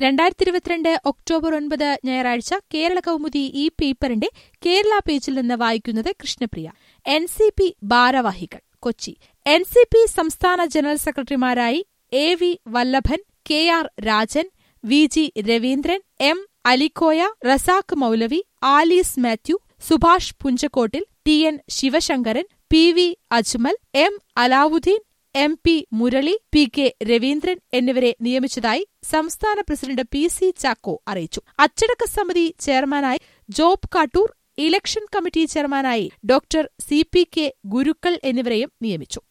രണ്ടായിരത്തി ഇരുപത്തിരണ്ട് ഒക്ടോബർ ഒൻപത് ഞായറാഴ്ച കേരള കൗമുദി ഈ പേപ്പറിന്റെ കേരള പേജിൽ നിന്ന് വായിക്കുന്നത് കൃഷ്ണപ്രിയ എൻ സി പി ഭാരവാഹികൾ കൊച്ചി എൻ സി പി സംസ്ഥാന ജനറൽ സെക്രട്ടറിമാരായി A V Vallabhan K R Rajan V G Raveendran M Alikoya Razak Moulavi Alice Mathew Subhash പുഞ്ചക്കോട്ടിൽ T N Sivasankaran P V Ajmal M Alavudeen M P Murali P K Raveendran എന്നിവരെ നിയമിച്ചതായി സംസ്ഥാന പ്രസിഡന്റ് പി സി ചാക്കോ അറിയിച്ചു അച്ചടക്ക സമിതി ചെയർമാനായി ജോബ് കാട്ടൂർ ഇലക്ഷൻ കമ്മിറ്റി ചെയർമാനായി doctor C P K Gurukkal എന്നിവരെയും നിയമിച്ചു